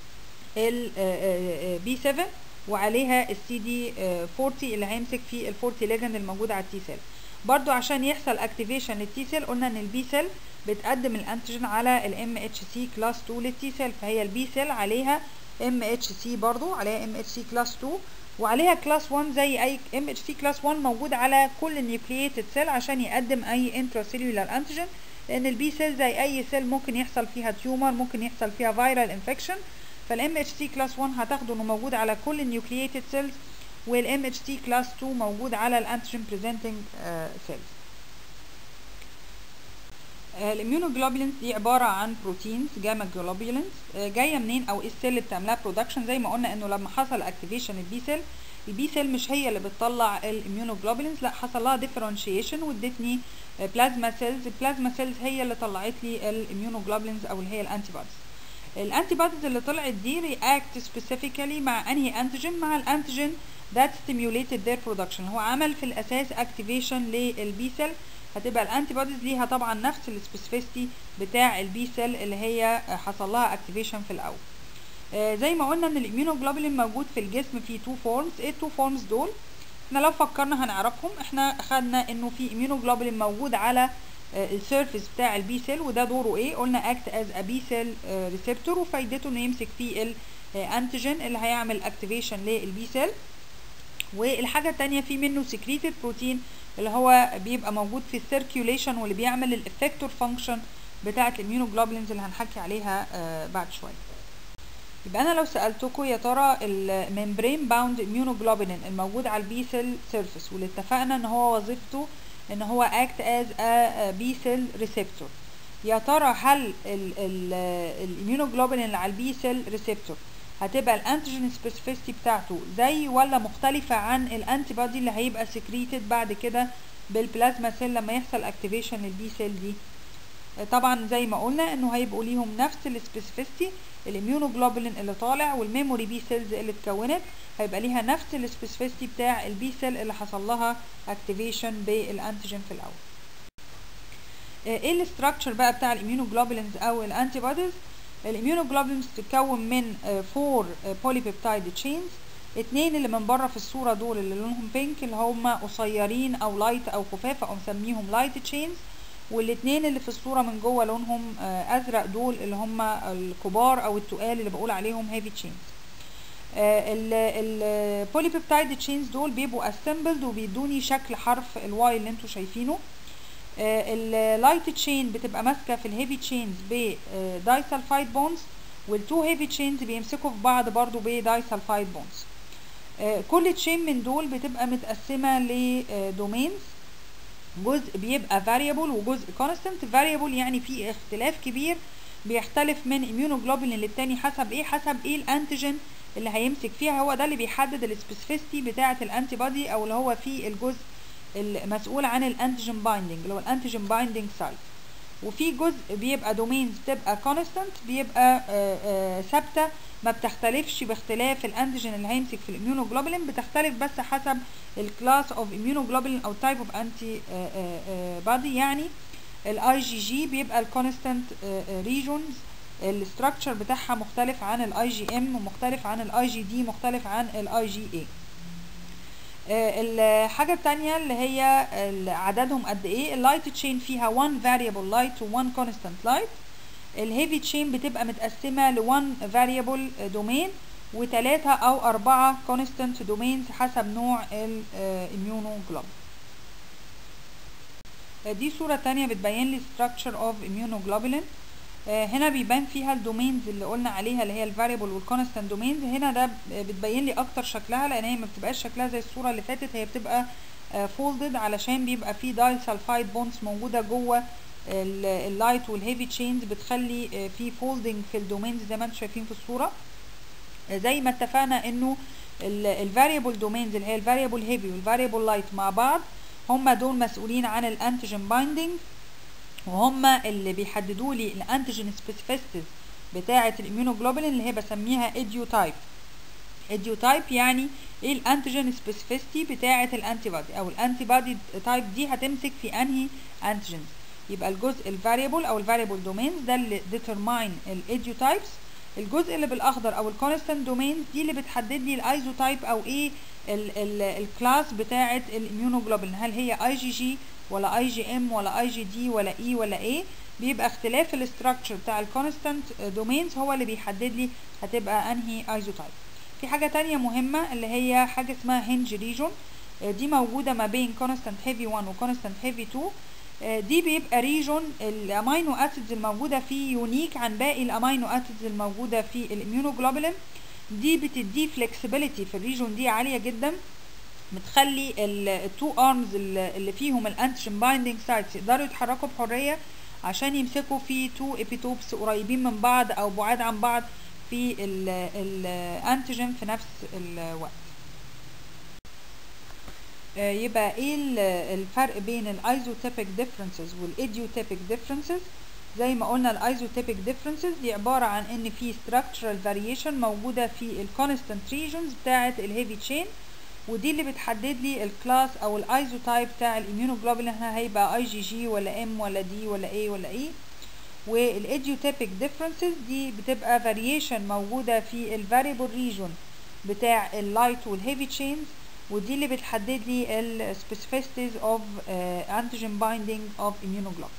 البي 7 وعليها السي دي 40 اللي هيمسك في ال 40 ليجند الموجوده على التي سيل برضو عشان يحصل اكتيفيشن للتي سيل قلنا ان البي سيل بتقدم الانتيجين على الام اتش سي كلاس 2 للتي سيل فهي البي سيل عليها ام اتش سي برضو عليها ام اتش سي كلاس 2 وعليها كلاس 1 زي اي ام اتش سي كلاس 1 موجود على كل النيوكلييتد سيل عشان يقدم اي انترا سيلولار انتيجين لان البي سيل زي اي سيل ممكن يحصل فيها تيومر ممكن يحصل فيها فيرال انفكشن فالام اتش تي كلاس 1 هتاخده انه موجود على كل النيوكلييتد سيلز والام اتش تي كلاس 2 موجود على الانتيجين بريزنتنج سيلز الاميونوجلوبولينز دي عباره عن بروتينز جاما جلوبولينز جايه منين او ايه السيل اللي بتعملها برودكشن زي ما قلنا انه لما حصل اكتيفيشن البي سيل البي سيل مش هي اللي بتطلع الاميونوجلوبولينز لا حصل لها ديفرنشيشن وادتني بلازما سيلز البلازما سيلز هي اللي طلعت لي الاميونوجلوبولينز او اللي هي الانتي بوديز الانتي بوديز اللي طلعت دي رياكت سبيسيفيكالي مع انهي انتيجين مع الانتيجين that stimulated their production هو عمل في الاساس اكتيفيشن للبي سيل هتبقى الانتي بوديز ليها طبعا نفس السبيسيفيستي بتاع البي سيل اللي هي حصل لها اكتيفيشن في الاول آه زي ما قلنا ان الاميونوجلوبولين موجود في الجسم في تو فورمز ايه التو فورمز دول احنا لو فكرنا هنعرفهم احنا خدنا انه في اميونوجلوبولين موجود على السيرفيس بتاع البي سيل وده دوره ايه قلنا اكت از ا بي سيل ريسبتور وفايدته انه يمسك فيه الانتيجين اللي هيعمل اكتيفيشن للبي سيل والحاجه الثانيه في منه سكريتد بروتين اللي هو بيبقى موجود في السيركيوليشن واللي بيعمل الافكتور فانكشن بتاعه الاميونوجلوبولينز اللي هنحكي عليها آه بعد شويه يبقى انا لو سالتكم يا ترى الممبرين باوند اميونوجلوبولين الموجود على البي سيل سيرفيس واللي اتفقنا ان هو وظيفته ان هو اكت از ا بي سيل ريسبتور يا ترى هل الاميونوجلوبولين اللي على البي سيل ريسبتور هتبقى الانتيجين سبيسيفيستي بتاعته زي ولا مختلفة عن الانتي بودي اللي هيبقى سكريتد بعد كده بالبلازما سيل لما يحصل اكتيفيشن للبي سيل دي طبعا زي ما قلنا انه هيبقوا ليهم نفس السبيسيفيستي الاميونوجلوبولين اللي طالع والميموري بي سيلز اللي اتكونت هيبقى ليها نفس السبيسيفيستي بتاع البي سيل اللي حصل لها اكتيفيشن بالانتيجين في الاول ايه الاستراكشر بقى بتاع الاميونوجلوبولينز او الانتي بوديز الاميونوجلوبولينز تتكون من 4 بوليبيبتايد تشينز اتنين اللي من بره في الصورة دول اللي لونهم بينك اللي هم قصيرين او لايت او خفاف او مسميهم لايت تشينز والاتنين اللي في الصورة من جوه لونهم ازرق دول اللي هم الكبار او التقال اللي بقول عليهم هيفي تشينز البوليبيبتايد تشينز دول بيبقوا اسمبلد وبيدوني شكل حرف الواي اللي انتوا شايفينه اللايت تشين بتبقى ماسكه في الهيفي تشينز بدايسلفايد بونز والتو هيفي تشينز بيمسكوا في بعض برضو بدايسلفايد بونز كل تشين من دول بتبقى متقسمه لدومينز جزء بيبقى variable وجزء constant variable يعني في اختلاف كبير بيختلف من immunoglobulin للتاني حسب ايه حسب ايه الانتيجين اللي هيمسك فيها هو ده اللي بيحدد السبيسيفيستي بتاعه الانتي بودي او اللي هو فيه الجزء المسؤول عن الانتيجين بايندنج اللي هو الانتيجين بايندنج سايت وفي جزء بيبقى دومينز بتبقى كونستانت بيبقى ثابته ما بتختلفش باختلاف الانتيجين اللي هيمسك في الاميونوجلوبولين بتختلف بس حسب الكلاس اوف اميونوجلوبولين او تايب اوف انتي بادي يعني الاي جي جي بيبقى الكونستانت ريجونز الاستراكشر بتاعها مختلف عن الاي جي ام ومختلف عن الاي جي دي مختلف عن الاي جي اي الحاجة التانية اللي هي عددهم قد ايه اللايت تشين فيها 1 variable light و 1 constant light الهيفي تشين بتبقى متقسمة ل 1 variable domain وتلاتة او اربعة constant domains حسب نوع الاميونوجلوبولين دي صورة تانية بتبين لي structure of immunoglobulin هنا بيبان فيها الدومينز اللي قلنا عليها اللي هي الفاريبل والكونستانت دومينز هنا ده بتبين لي اكتر شكلها لان هي ما بتبقاش شكلها زي الصوره اللي فاتت هي بتبقى فولدد علشان بيبقى في داي سلفايد بونز موجوده جوه اللايت والهيفي تشينز بتخلي في فولدنج في الدومينز زي ما انتم شايفين في الصوره زي ما اتفقنا انه الفاريبل دومينز اللي هي الفاريبل هيفي والفاريبل لايت مع بعض هم دول مسؤولين عن الانتيجين بايندنج وهم اللي بيحددوا لي الانتيجين سبيسيفيستيز بتاعه الاميونوجلوبولين اللي هي بسميها اديو تايب اديو تايب يعني ايه الانتيجين سبيسيفيستي بتاعه الانتي بودي او الانتي بودي تايب دي هتمسك في انهي انتيجينز يبقى الجزء الفاريبل او الفاريبل دومينز ده اللي ديترماين الاديو تايبس الجزء اللي بالاخضر او الكونستانت دومينز دي اللي بتحدد لي الايزو تايب او ايه الكلاس بتاعه الاميونوجلوبولين هل هي اي جي جي ولا اي جي ام ولا اي جي دي ولا اي ولا ايه بيبقى اختلاف الاستراكشر بتاع الكونستانت دومينز هو اللي بيحدد لي هتبقى انهي ايزوتايب في حاجه تانية مهمه اللي هي حاجه اسمها هنج ريجون دي موجوده ما بين كونستانت هيفي 1 وكونستانت هيفي 2 آه، دي بيبقى ريجون الامينو اسيدز الموجوده فيه يونيك عن باقي الامينو اسيدز الموجوده في الاميونوجلوبولين دي بتديه فلكسبيليتي في الريجون دي عاليه جدا بتخلي التو ارمز اللي فيهم الانتيجين بايندينج سايتس يقدروا يتحركوا بحريه عشان يمسكوا في تو ابيتوبس قريبين من بعض او بعاد عن بعض في الانتيجين في نفس الوقت آه، يبقى ايه ال- الفرق بين الايزوتيبيك ديفرنسز والايديوتيبيك ديفرنسز زي ما قلنا الايزوتيبيك ديفرنسز دي عباره عن ان في structural variation موجوده في الكونستانت ريجنز بتاعه الهيفي تشين ودي اللي بتحدد لي الكلاس او الايزوتايب بتاع الاميونوجلوبولين هل هيبقى اي جي جي ولا ام ولا دي ولا ايه ولا ايه والايديوتيبيك ديفرنسز دي بتبقى فاريشن موجوده في الفاريبل ريجون بتاع اللايت والهيفي تشينز ودي اللي بتحدد لي ال specificities of uh, antigen binding of immunoglobulin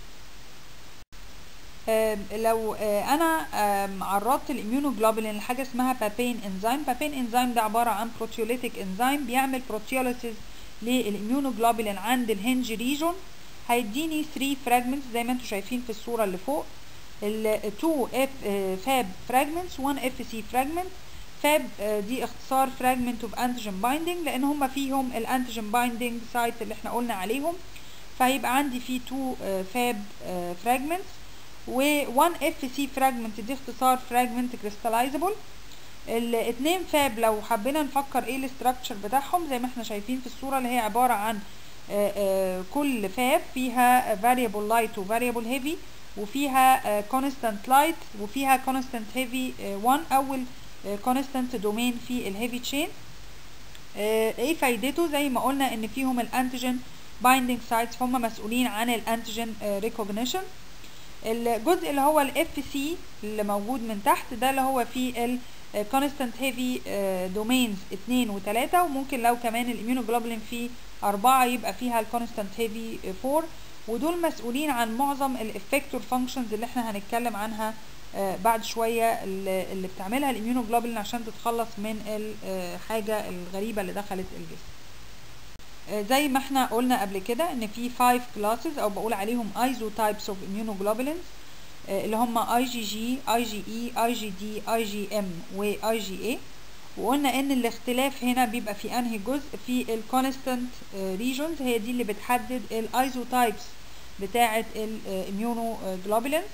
آم، لو آه، انا آم، عرضت الاميونوجلوبولين لحاجه اسمها بابين انزيم بابين انزيم ده عباره عن بروتيوليتيك انزيم بيعمل بروتيوليسيس للاميونوجلوبولين عند الهنج ريجون هيديني 3 فراجمنتس زي ما انتم شايفين في الصوره اللي فوق ال 2 اف فاب فراجمنتس 1 اف سي فراجمنت فاب دي اختصار فراجمنت اوف انتيجين بايندينج لان هم فيهم الانتيجين بايندينج سايت اللي احنا قلنا عليهم فهيبقى عندي فيه 2 فاب فراجمنتس و1 اف سي فراجمنت دي اختصار فراجمنت كريستاليزابل الاثنين فاب لو حبينا نفكر ايه الاستراكشر بتاعهم زي ما احنا شايفين في الصوره اللي هي عباره عن آه، آه، كل فاب فيها variable light و variable heavy وفيها آه، constant light وفيها constant heavy آه، 1 اول آه، constant domain في الهيفي تشين ايه فايدته زي ما قلنا ان فيهم الانتيجين بايندينج سايتس هم مسؤولين عن الانتيجين ريكوجنيشن الجزء اللي هو الاف سي اللي موجود من تحت ده اللي هو فيه ال constant heavy domains 2 و 3 وممكن لو كمان الاميونوجلوبولين فيه 4 يبقى فيها ال constant heavy 4 ودول مسؤولين عن معظم الافكتور فانكشنز اللي احنا هنتكلم عنها آه، بعد شويه اللي اللي بتعملها الاميونوجلوبولين عشان تتخلص من الحاجه الغريبه اللي دخلت الجسم آه، زي ما احنا قلنا قبل كده ان في 5 كلاسز او بقول عليهم ايزوتايبس اوف immunoglobulins آه، اللي هم اي جي جي اي جي اي اي جي دي اي جي ام واي جي اي وقلنا ان الاختلاف هنا بيبقى في انهي جزء في الكونستانت ريجونز هي دي اللي بتحدد الايزوتايبس بتاعه الاميونوجلوبولينز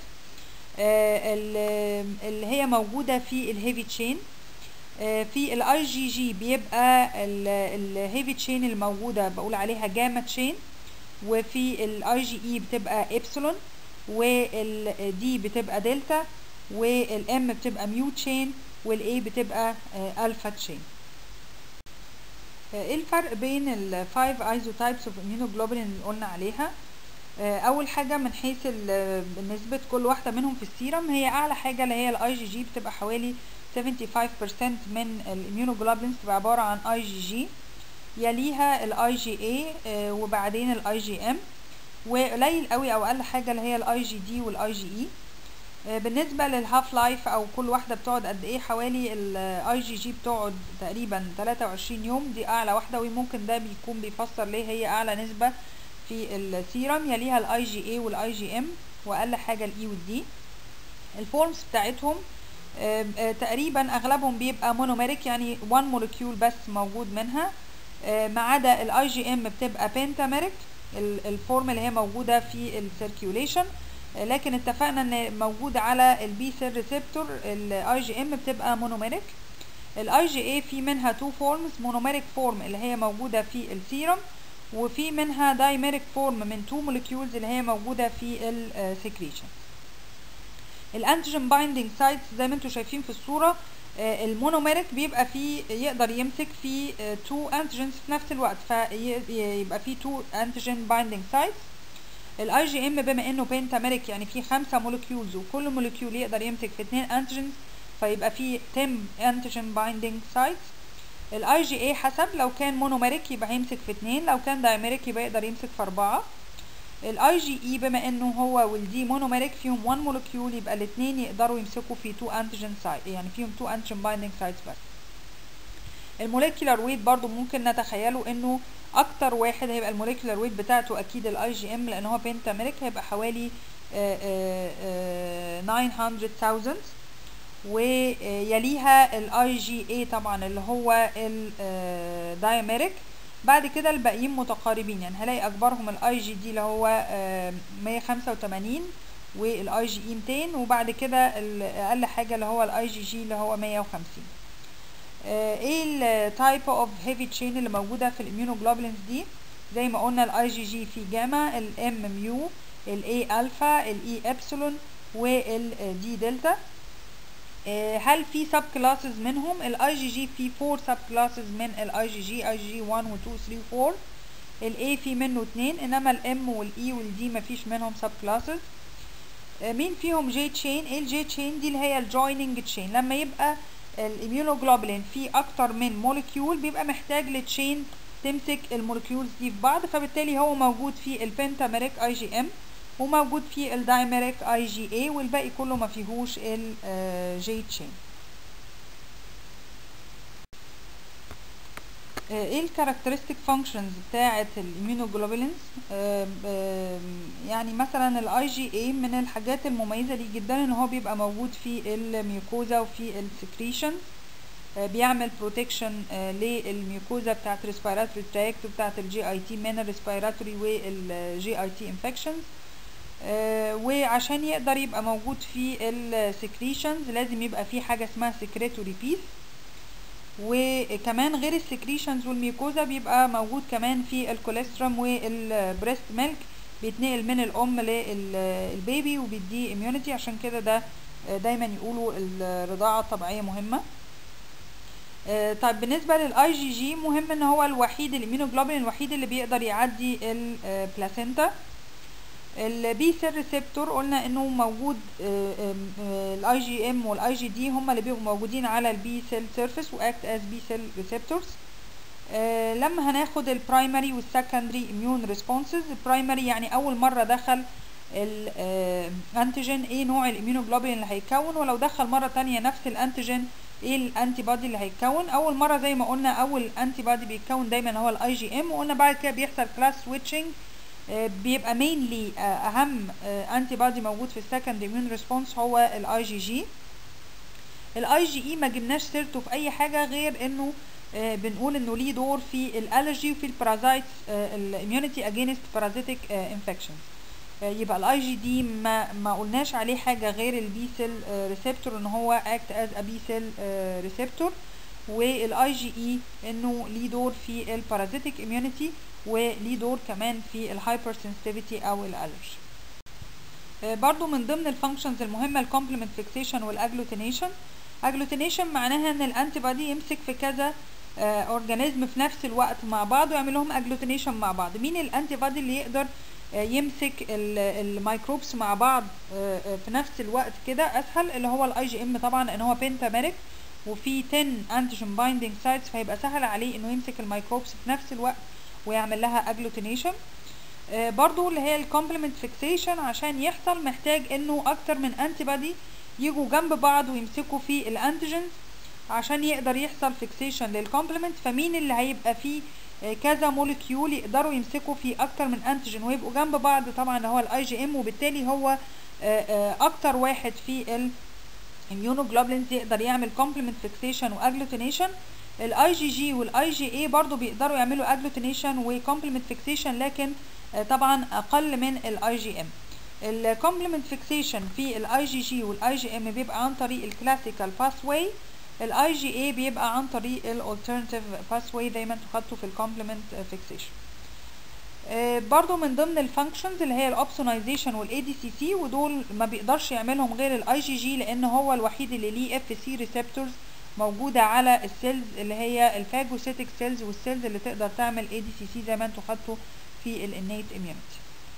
اللي هي موجوده في الهيفي تشين في الاي جي جي بيبقى الهيفي تشين الموجوده بقول عليها جاما تشين وفي الاي جي اي بتبقى ابسلون والدي بتبقى دلتا والام بتبقى ميو تشين والاي بتبقى الفا تشين ايه الفرق بين الفايف ايزوتايبس اوف immunoglobulin اللي قلنا عليها آه، اول حاجه من حيث ال- نسبه كل واحده منهم في السيرم هي اعلى حاجه اللي هي الاي جي جي بتبقى حوالي 75% من الاميونوجلوبولينز بتبقى عباره عن اي جي جي يليها الاي جي اي وبعدين الاي جي ام وقليل قوي او اقل حاجه اللي هي الاي جي دي والاي جي اي آه، بالنسبه للهاف لايف او كل واحده بتقعد قد ايه حوالي الاي جي جي بتقعد تقريبا 23 يوم دي اعلى واحده وممكن ده بيكون بيفسر ليه هي اعلى نسبه في السيرم يليها الاي جي اي والاي جي ام واقل حاجه الاي والدي الفورمز بتاعتهم آم، آه، تقريبا اغلبهم بيبقى مونوميريك يعني 1 مولكيول بس موجود منها آه، ما عدا الاي جي ام بتبقى بنتاميريك الفورم اللي هي موجوده في السيركيوليشن لكن اتفقنا ان موجود على البي سيل ريسبتور الاي جي ام بتبقى مونوميريك الاي جي اي في منها تو فورمز مونوميريك فورم اللي هي موجوده في السيرم وفي منها دايميريك فورم من تو مولكيولز اللي هي موجوده في السكريشن الانتيجين بايندينج سايتس زي ما انتم شايفين في الصوره آه، المونوميريك بيبقى فيه يقدر يمسك في تو انتيجينز في نفس الوقت فيبقى فيه تو انتيجين بايندينج سايتس الاي جي ام بما انه بنتاميريك يعني فيه خمسة مولكيولز وكل مولكيول يقدر يمسك في اتنين انتيجينز فيبقى فيه 10 انتيجين بايندينج سايتس الاي جي اي حسب لو كان مونوميريك يبقى هيمسك في اتنين لو كان دايميريك يبقى يقدر يمسك في اربعة الاي جي اي بما انه هو والدي مونوميريك فيهم 1 مولكيول يبقى الاثنين يقدروا يمسكوا في 2 انتيجين سايت يعني فيهم 2 انتيجين بايندينج سايتس بس الموليكولار ويت برضو ممكن نتخيله انه اكتر واحد هيبقى الموليكولار ويت بتاعته اكيد الاي جي ام لان هو بنتاميريك هيبقى حوالي آه، آه، آه، 900,000 ويليها الاي جي اي طبعا اللي هو الدايميريك بعد كده الباقيين متقاربين يعني هلاقي اكبرهم الاي جي دي اللي هو آه، 185 والاي جي اي 200 وبعد كده الاقل حاجه اللي هو الاي جي جي اللي هو 150 آه، ايه التايب اوف هيفي تشين اللي موجوده في الاميونوجلوبولينز دي زي ما قلنا الاي جي جي في جاما الام ميو الاي الفا الاي ابسلون والدي دلتا آه، هل في سب كلاسز منهم الاي جي جي في 4 سب كلاسز من الاي جي جي اي جي 1 و 2 3 و 4 الاي في منه 2 انما الام والاي والدي مفيش منهم سب كلاسز مين فيهم جي تشين ايه الجي تشين دي اللي هي الجويننج تشين لما يبقى الاميونوجلوبولين فيه اكتر من موليكيول بيبقى محتاج لتشين تمسك الموليكيولز دي في بعض فبالتالي هو موجود في البنتاميريك اي جي ام وموجود في الدايميريك اي جي اي والباقي كله ما فيهوش الجي تشين ايه الكاركترستيك فانكشنز بتاعه الاميونوجلوبولينز يعني مثلا الاي جي اي من الحاجات المميزه ليه جدا ان هو بيبقى موجود في الميوكوزا وفي السكريشن بيعمل بروتكشن للميوكوزا بتاعه الريسبيراتوري تراكت وبتاعه الجي اي تي من الريسبيراتوري والجي اي تي انفكشنز وعشان يقدر يبقى موجود في السكريشنز لازم يبقى في حاجه اسمها سكريتوري بيس وكمان غير السكريشنز والميوكوزا بيبقى موجود كمان في الكوليسترم والبريست ميلك بيتنقل من الام للبيبي وبيديه اميونيتي عشان كده ده دايما يقولوا الرضاعه الطبيعيه مهمه طيب بالنسبه للاي جي جي مهم ان هو الوحيد الاميونوجلوبولين الوحيد اللي بيقدر يعدي البلاسينتا البي سيل ريسبتور قلنا انه موجود الاي جي ام والاي جي دي هم اللي بيبقوا موجودين على البي سيل سيرفيس واكت از بي سيل ريسبتورز لما هناخد البرايمري والسكندري اميون ريسبونسز البرايمري يعني اول مره دخل الانتيجين ايه نوع الاميونوجلوبولين اللي هيتكون ولو دخل مره تانية نفس الانتيجين ايه الانتي بودي اللي هيتكون اول مره زي ما قلنا اول انتي بودي بيتكون دايما هو الاي جي ام وقلنا بعد كده بيحصل كلاس سويتشنج بيبقى مينلي اهم انتي بودي موجود في السكند اميون ريسبونس هو الاي جي جي الاي جي اي ما جبناش سيرته في اي حاجه غير انه بنقول انه ليه دور في الالرجي وفي البارازايتس الاميونيتي اجينست بارازيتيك انفكشنز يبقى الاي جي دي ما ما قلناش عليه حاجه غير البي سيل ريسبتور ان هو اكت از ا بي سيل ريسبتور والاي جي اي انه ليه دور في البارازيتيك اميونيتي وليه دور كمان في الهايبر سنسيتيفيتي او الالرجي برضو من ضمن الفانكشنز المهمه الكومبلمنت فيكسيشن والاجلوتينيشن اجلوتينيشن معناها ان الانتي بودي يمسك في كذا اورجانيزم في نفس الوقت مع بعض ويعمل لهم اجلوتينيشن مع بعض مين الانتي بودي اللي يقدر يمسك الميكروبس مع بعض في نفس الوقت كده اسهل اللي هو الاي جي ام طبعا لان هو بنتاميريك وفي 10 انتيجين بايندينج سايتس فهيبقى سهل عليه انه يمسك الميكروبس في نفس الوقت ويعمل لها اجلوتينيشن آه برضو اللي هي الكومبلمنت فيكسيشن عشان يحصل محتاج انه اكتر من انتي بودي يجوا جنب بعض ويمسكوا في الانتيجنز عشان يقدر يحصل فيكسيشن للكومبلمنت فمين اللي هيبقى فيه آه كذا موليكيول يقدروا يمسكوا في اكتر من انتيجين ويبقوا جنب بعض طبعا هو الاي جي ام وبالتالي هو آه اكتر واحد في الاميونوجلوبولينز يقدر يعمل كومبلمنت فيكسيشن واجلوتينيشن الاي جي جي والاي جي اي برضو بيقدروا يعملوا اجلوتينيشن وكومبلمنت فيكسيشن لكن طبعا اقل من الاي جي ام الكومبلمنت فيكسيشن في الاي جي جي والاي جي ام بيبقى عن طريق الكلاسيكال باث واي الاي جي اي بيبقى عن طريق الالترناتيف باث واي دايما تخطوا في الكومبلمنت فيكسيشن برضو من ضمن الفانكشنز اللي هي الاوبسونايزيشن والاي دي سي سي ودول ما بيقدرش يعملهم غير الاي جي جي لان هو الوحيد اللي ليه اف سي ريسبتورز موجودة على السيلز اللي هي الفاجوسيتك سيلز والسيلز اللي تقدر تعمل اي دي سي سي زي ما انتوا خدتوا في الانيت اميونيتي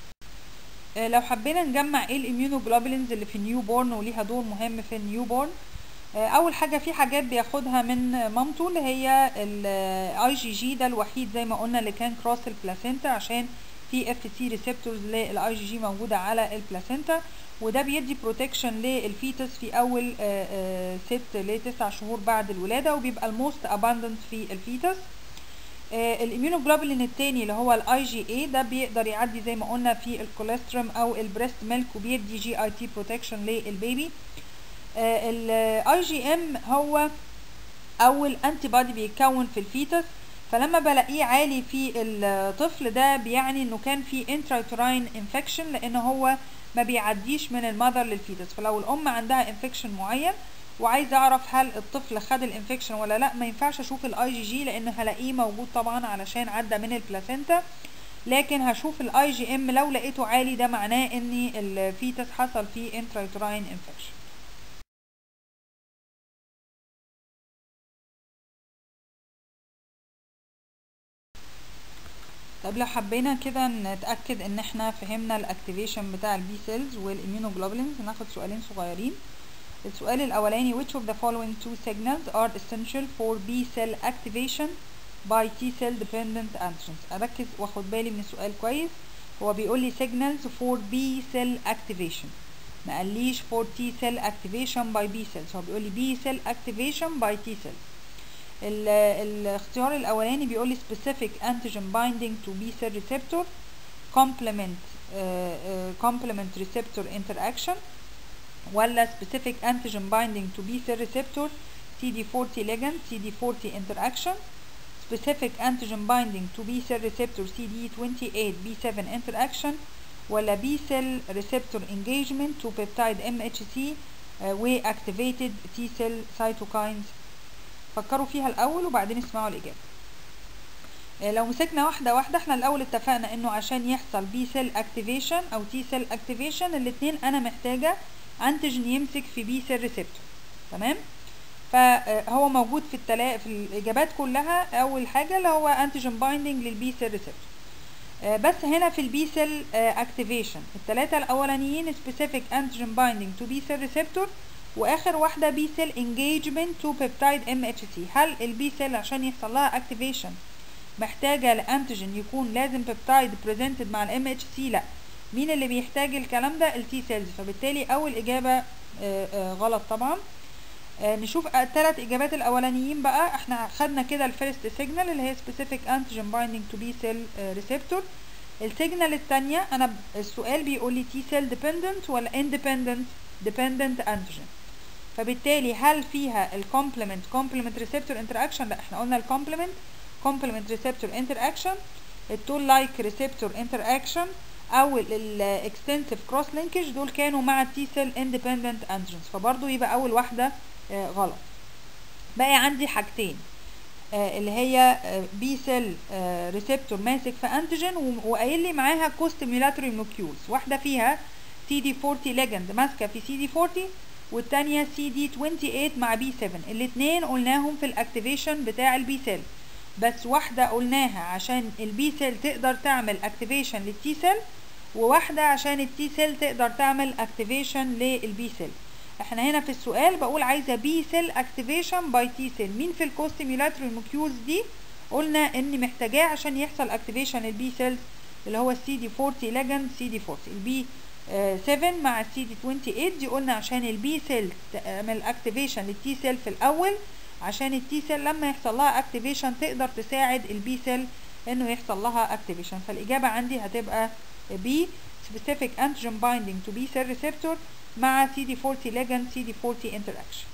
لو حبينا نجمع ايه الاميونوجلوبولينز اللي في النيو بورن وليها دور مهم في النيو بورن اول حاجه في حاجات بياخدها من مامته اللي هي الاي جي جي ده الوحيد زي ما قلنا اللي كان كروس البلاسينتا عشان تي اف سي ريسبتورز للاي جي جي موجوده على البلاسينتا وده بيدي بروتكشن للفيتس في اول آه، آه، ست لتسع شهور بعد الولاده وبيبقى الموست اباندنت في الفيتس الاميونوجلوبولين التاني اللي هو الاي جي اي ده بيقدر يعدي زي ما قلنا في الكوليسترم او البريست ميلك وبيدي جي اي تي بروتكشن للبيبي الاي جي ام هو اول انتي بادي بيتكون في الفيتس فلما بلاقيه عالي في الطفل ده بيعني انه كان في انترايتراين انفكشن لان هو ما بيعديش من المذر للفيتس فلو الام عندها انفكشن معين وعايزه اعرف هل الطفل خد الانفكشن ولا لا ما ينفعش اشوف الاي جي جي لان هلاقيه موجود طبعا علشان عدى من البلاسينتا لكن هشوف الاي جي ام لو لقيته عالي ده معناه ان الفيتس حصل فيه انترايتراين انفكشن طب لو حبينا كده نتأكد ان احنا فهمنا الاكتيفيشن بتاع البي سيلز والاميونوجلوبولينز هناخد سؤالين صغيرين السؤال الاولاني which of the following two signals are essential for B cell activation by T cell dependent antigens اركز واخد بالي من السؤال كويس هو بيقول لي signals for B cell activation ما قاليش for T cell activation by B cells هو بيقول لي B cell activation by T cells ال- الاختيار الاولاني بيقول لي specific antigen binding to B cell receptor complement uh, uh, complement receptor interaction ولا specific antigen binding to B cell receptor CD40 ligand CD40 interaction specific antigen binding to B cell receptor CD28 B7 interaction ولا B cell receptor engagement to peptide MHC uh, و activated T cell cytokines فكروا فيها الاول وبعدين اسمعوا الاجابه آه، لو مسكنا واحده واحده احنا الاول اتفقنا انه عشان يحصل بي سيل اكتيفيشن او تي سيل اكتيفيشن الاثنين انا محتاجه انتيجين يمسك في بي سيل ريسبتور تمام فهو موجود في التلا... في الاجابات كلها اول حاجه اللي هو انتيجين بايندينج للبي سيل ريسبتور بس هنا في البي سيل اكتيفيشن الثلاثه الاولانيين سبيسيفيك انتيجين بايندينج تو بي سيل ريسبتور واخر واحده بي سيل انجيجمنت تو بيبتايد ام اتش سي هل البي سيل عشان يحصل لها اكتيفيشن محتاجه لانتيجين يكون لازم بيبتايد بريزنتد مع الام اتش سي لا مين اللي بيحتاج الكلام ده التي سيلز فبالتالي اول اجابه آه، آه، غلط طبعا آه، نشوف الثلاث اجابات الاولانيين بقى احنا خدنا كده الفيرست سيجنال اللي هي سبيسيفيك انتيجين بايندينج تو بي سيل ريسبتور السيجنال الثانيه انا ب- السؤال بيقول لي تي سيل ديبندنت ولا اندبندنت ديبندنت انتيجين فبالتالي هل فيها الكومبلمنت كومبلمنت ريسبتور انتراكشن لا احنا قلنا الكومبلمنت كومبلمنت ريسبتور انتراكشن التول لايك ريسبتور انتراكشن او الاكستنسيف كروس لينكج دول كانوا مع التي سيل اندبندنت انتيجنز فبرضه يبقى اول واحده آه، غلط باقي عندي حاجتين آه، اللي هي بي سيل ريسبتور ماسك في انتيجين و- وقايل لي معاها كوستيميولاتوري نوكيولز واحده فيها سي دي 40 ليجند ماسكه في سي دي 40 والتانية سي دي 28 مع بي 7 الاتنين قلناهم في الاكتيفيشن بتاع البي سيل بس واحدة قلناها عشان البي سيل تقدر تعمل اكتيفيشن للتي سيل وواحدة عشان التي سيل تقدر تعمل اكتيفيشن للبي سيل احنا هنا في السؤال بقول عايزة بي سيل اكتيفيشن باي تي سيل مين في الكوستيميولاتوري نوكيولز دي قلنا ان محتاجاه عشان يحصل اكتيفيشن للبي سيلز اللي هو السي دي 40 ليجند سي دي 40 البي 7 مع السي دي 28 دي قلنا عشان البي سيل تعمل اكتيفيشن للتي سيل في الاول عشان التي سيل لما يحصل لها اكتيفيشن تقدر تساعد البي سيل انه يحصل لها اكتيفيشن فالاجابه عندي هتبقى بي specific antigen binding to B cell receptor مع CD40 ligand CD40 interaction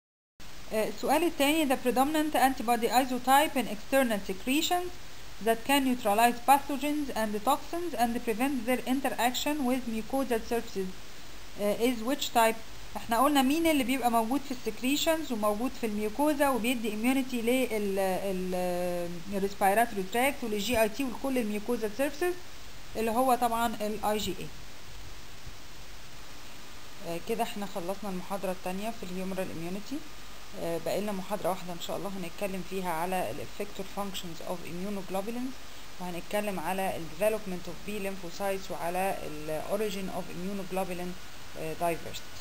آه، السؤال الثاني the predominant antibody isotype in external secretions that can neutralize pathogens and toxins and prevent their interaction with mucosal surfaces uh, is which type احنا قلنا مين اللي بيبقى موجود في السكريشنز وموجود في الميوكوزا وبيدي اميونيتي للريسبيراتوري تراكت وللجي اي تي ولكل الميوكوزا سيرفيسز اللي هو طبعا الاي جي اي كده احنا خلصنا المحاضرة التانية في الهيومرال اميونيتي بقى لنا محاضرة واحدة ان شاء الله هنتكلم فيها على الافكتور فانكشنز اوف immunoglobulins وهنتكلم على ال development of B lymphocytes وعلى ال origin of immunoglobulin uh, diversity